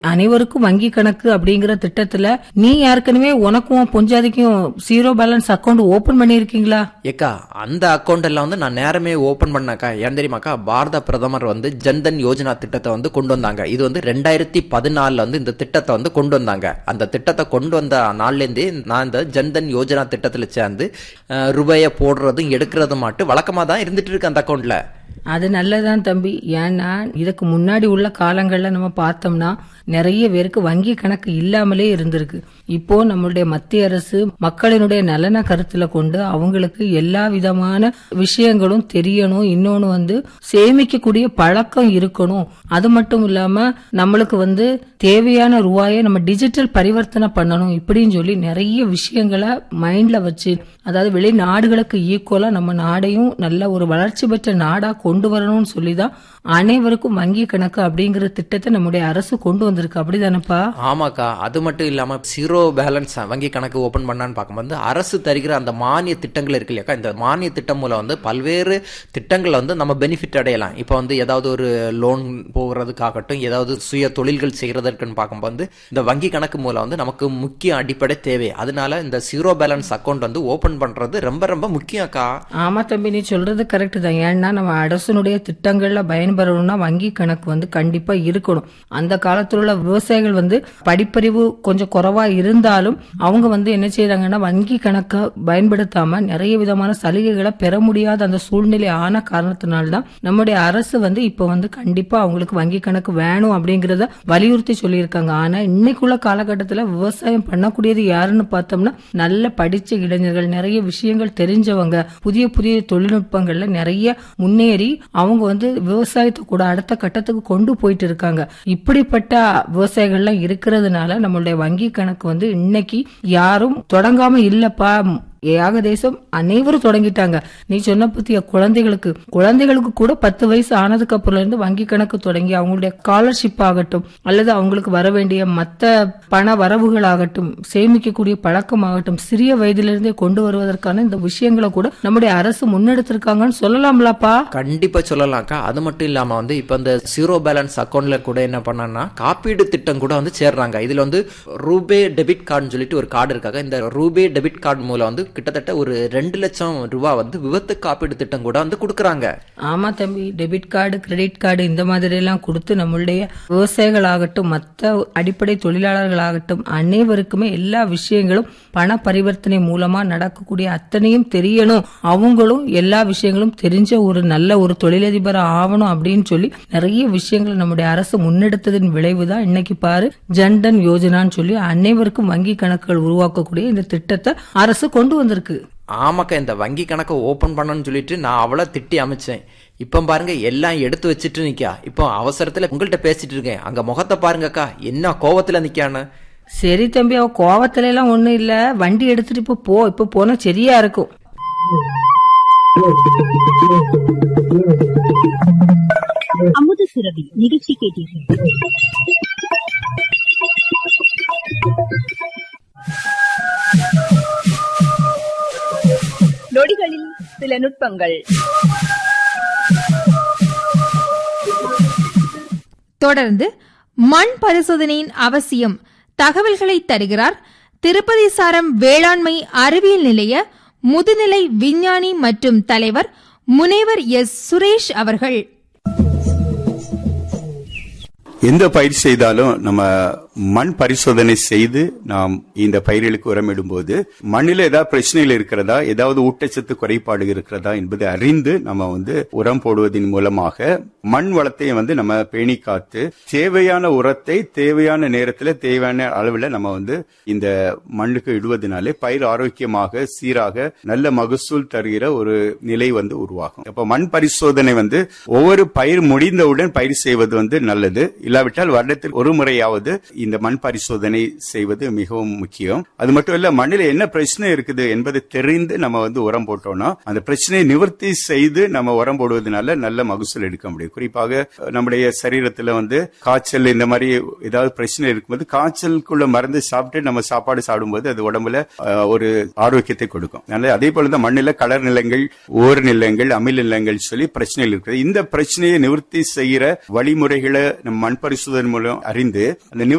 அனைவருக்கும் வங்கி கணக்கு அப்படிங்கிற திட்டத்துல நீ ஏற்கனவே உனக்கும் பொஞ்சாதிக்கும் ஜீரோ பேலன்ஸ் அக்கவுண்ட் ஓபன் பண்ணிருக்கீங்களா ஏக்கா அந்த அக்கௌண்ட் எல்லாம் வந்து நான் நேரமே ஓபன் பண்ணாக்கா ஏன் தெரியுமாக்கா பாரத பிரதமர் வந்து ஜன்தன் யோஜனா திட்டத்தை வந்து கொண்டு வந்தாங்க இது வந்து ரெண்டாயிரத்தி பதினாலுல வந்து இந்த திட்டத்தை வந்து கொண்டு வந்தாங்க அந்த திட்டத்தை கொண்டு வந்த நாள்லேருந்தே நான் இந்த ஜன்தன் யோஜனா திட்டத்துல சேர்ந்து அஹ், ரூபாயை போடுறதும் எடுக்கிறதும் மட்டும் வழக்கமா தான் இருந்துட்டு இருக்கு அந்த அக்கௌண்ட்ல அது நல்லதான் தம்பி ஏன்னா இதுக்கு முன்னாடி உள்ள காலங்கள்ல நம்ம பார்த்தோம்னா நிறைய பேருக்கு வங்கி கணக்கு இல்லாமலே இருந்திருக்கு இப்போ நம்மளுடைய மத்திய அரசு மக்களினுடைய நலனை கருத்துல கொண்டு அவங்களுக்கு எல்லா விதமான விஷயங்களும் தெரியணும் இன்னொன்னு வந்து சேமிக்கக்கூடிய பழக்கம் இருக்கணும் அது மட்டும் இல்லாம நம்மளுக்கு வந்து தேவையான ரூபாயை நம்ம டிஜிட்டல் பரிவர்த்தனை பண்ணணும் இப்படின்னு சொல்லி நிறைய விஷயங்களை மைண்ட்ல வச்சு அதாவது வெளிநாடுகளுக்கு ஈக்குவலா நம்ம நாடையும் நல்ல ஒரு வளர்ச்சி பெற்ற நாடா கொண்டு வரணும்னு சொல்லிதான் அனைவருக்கும் வங்கி கணக்கு அப்படிங்கிற திட்டத்தை நம்முடைய அரசு கொண்டு வந்திருக்கு அப்படிதானப்பா ஆமாக்கா அது மட்டும் இல்லாம ஜீரோ பேலன்ஸ் வங்கி கணக்கு ஓபன் பண்ணான்னு பார்க்கும்போது அரசு தருகிற அந்த மானிய திட்டங்கள் இருக்கு இல்லையாக்கா இந்த மானிய திட்டம் மூலம் வந்து பல்வேறு திட்டங்களை வந்து நம்ம பெனிஃபிட் அடையலாம் இப்போ வந்து ஏதாவது ஒரு லோன் போகிறதுக்காகட்டும் ஏதாவது சுய தொழில்கள் செய்யறதற்குன்னு பார்க்கும்போது இந்த வங்கி கணக்கு மூலம் வந்து நமக்கு முக்கிய அடிப்படை தேவை அதனால இந்த ஜீரோ பேலன்ஸ் அக்கௌண்ட் வந்து ஓபன் பண்றது ரொம்ப ரொம்ப முக்கியம் அக்கா ஆமா தம்பி நீ சொல்றது கரெக்ட் தான் ஏன்னா நம்ம அரசனுடைய திட்டங்கள்ல பயன்பெறணும்னா வங்கி கணக்கு வந்து கண்டிப்பா இருக்கணும் அந்த காலத்துல உள்ள விவசாயிகள் வந்து படிப்பறிவு கொஞ்சம் குறைவா இருந்தாலும் அவங்க வந்து என்ன செய்யறாங்கன்னா வங்கி கணக்கை பயன்படுத்தாம நிறைய விதமான சலுகைகளை பெற முடியாத அந்த சூழ்நிலை ஆன காரணத்தினால்தான் நம்முடைய அரசு வந்து இப்ப வந்து கண்டிப்பா அவங்களுக்கு வங்கி கணக்கு வேணும் அப்படிங்கறத வலியுறுத்தி சொல்லியிருக்காங்க ஆனா இன்னைக்குள்ள காலகட்டத்துல விவசாயம் பண்ணக்கூடியது யாருன்னு பார்த்தோம்னா நல்ல படிச்ச இளைஞர்கள் நிறைய விஷயங்கள் தெரிஞ்சவங்க புதிய புதிய தொழில்நுட்பங்கள்ல நிறைய முன்னேறி அவங்க வந்து விவசாயத்தை கூட அடுத்த கட்டத்துக்கு கொண்டு போயிட்டு இருக்காங்க இப்படிப்பட்ட விவசாயிகள்லாம் இருக்கிறதுனால நம்மளுடைய வங்கி கணக்கு வந்து இன்னைக்கு யாரும் தொடங்காம இல்லப்பா ஏகதேசம் அனைவரும் தொடங்கிட்டாங்க நீ சொன்ன பத்திய குழந்தைகளுக்கு குழந்தைகளுக்கு கூட பத்து வயசு ஆனதுக்கு அப்புறம் இருந்து வங்கி கணக்கு தொடங்கி அவங்களுடைய ஸ்காலர்ஷிப் ஆகட்டும் அல்லது அவங்களுக்கு வர வேண்டிய மத்த பண வரவுகள் ஆகட்டும் சேமிக்கக்கூடிய பழக்கம் ஆகட்டும் சிறிய வயதிலிருந்தே கொண்டு வருவதற்கான இந்த விஷயங்களை கூட நம்முடைய அரசு முன்னெடுத்திருக்காங்கன்னு சொல்லலாம்லப்பா கண்டிப்பா சொல்லலாம்க்கா அது மட்டும் இல்லாம வந்து இப்ப இந்த ஜீரோ பேலன்ஸ் அக்கௌண்ட்ல கூட என்ன பண்ணா காப்பீடு திட்டம் கூட வந்து சேர்றாங்க இதுல வந்து ரூபே டெபிட் கார்டுன்னு சொல்லிட்டு ஒரு கார்டு இருக்காங்க இந்த ரூபே டெபிட் கார்டு மூலம் வந்து கிட்டத்தட்ட ஒரு ரெண்டு லட்சம் ரூபாய் வந்து விபத்து காப்பீடு திட்டம் கூட வந்து கொடுக்கறாங்க ஆமா தம்பி டெபிட் கார்டு கிரெடிட் கார்டு இந்த மாதிரி எல்லாம் கொடுத்து நம்மளுடைய விவசாயிகள் ஆகட்டும் மத்த அடிப்படை தொழிலாளர்கள் ஆகட்டும் அனைவருக்குமே எல்லா விஷயங்களும் பண பரிவர்த்தனை மூலமா நடக்கக்கூடிய அத்தனையும் தெரியணும் அவங்களும் எல்லா விஷயங்களும் தெரிஞ்ச ஒரு நல்ல ஒரு தொழிலதிபர் ஆகணும் அப்படின்னு சொல்லி நிறைய விஷயங்கள் நம்முடைய அரசு முன்னெடுத்ததின் விளைவுதான் இன்னைக்கு பாரு ஜன்தன் யோஜனான்னு சொல்லி அனைவருக்கும் வங்கி கணக்குகள் உருவாக்கக்கூடிய இந்த திட்டத்தை அரசு கொண்டு வந்திருக்கு ஆமாக்கா இந்த வங்கி கணக்கை ஓபன் பண்ணணும்னு சொல்லிட்டு நான் அவளை திட்டி அமைச்சேன் இப்ப பாருங்க எல்லாம் எடுத்து வச்சுட்டு நிக்கா இப்போ அவசரத்துல உங்கள்கிட்ட பேசிட்டு இருக்கேன் அங்க முகத்தை பாருங்கக்கா என்ன கோவத்துல நிக்கான்னு சரி தம்பி அவ கோவத்துல எல்லாம் ஒண்ணும் இல்ல வண்டி எடுத்துட்டு இப்ப போ இப்ப போனா சரியா இருக்கும் அமுத சுரபி நிகழ்ச்சி கேட்டீர்கள் நொடிகளில் சில நுட்பங்கள் தொடர்ந்து மண் பரிசோதனையின் அவசியம் தகவல்களை தருகிறார் திருப்பதி சாரம் வேளாண்மை அறிவியல் நிலைய முதுநிலை விஞ்ஞானி மற்றும் தலைவர் முனைவர் எஸ் சுரேஷ் அவர்கள் எந்த பயிர் செய்தாலும் நம்ம மண் பரிசோதனை செய்து நாம் இந்த பயிர்களுக்கு உரமிடும்போது மண்ணில் ஏதாவது பிரச்சனைகள் இருக்கிறதா ஏதாவது ஊட்டச்சத்து குறைபாடு இருக்கிறதா என்பதை அறிந்து நம்ம வந்து உரம் போடுவதன் மூலமாக மண் வளத்தை வந்து நம்ம பேணி காத்து தேவையான உரத்தை தேவையான நேரத்தில் தேவையான அளவில் நம்ம வந்து இந்த மண்ணுக்கு இடுவதனாலே பயிர் ஆரோக்கியமாக சீராக நல்ல மகசூல் தருகிற ஒரு நிலை வந்து உருவாகும் அப்ப மண் பரிசோதனை வந்து ஒவ்வொரு பயிர் முடிந்தவுடன் பயிர் செய்வது வந்து நல்லது இல்லாவிட்டால் வருடத்தில் ஒரு முறையாவது இந்த மண் பரிசோதனை செய்வது மிகவும் முக்கியம் அது மட்டும் இல்ல மண்ணில் என்ன பிரச்சனை இருக்குது என்பதை தெரிந்து நம்ம வந்து உரம் போட்டோம்னா அந்த பிரச்சனையை நிவர்த்தி செய்து நம்ம உரம் போடுவதனால நல்ல மகசூல் எடுக்க முடியும் குறிப்பாக அஹ், நம்முடைய சரீரத்துல வந்து காய்ச்சல் இந்த மாதிரி ஏதாவது பிரச்சனை இருக்கும்போது காய்ச்சலுக்குள்ள மருந்து சாப்பிட்டு நம்ம சாப்பாடு சாப்பிடும்போது அது உடம்புல அஹ், ஒரு ஆரோக்கியத்தை கொடுக்கும் அதனால அதே போல தான் மண்ணில கலர் நிலங்கள் ஓர் நிலங்கள் அமில நிலங்கள் சொல்லி பிரச்சனைகள் இருக்குது இந்த பிரச்சனையை நிவர்த்தி செய்யற வழிமுறைகளை நம்ம மண் பரிசோதனை மூலம் அறிந்து அந்த நிவர்த்தி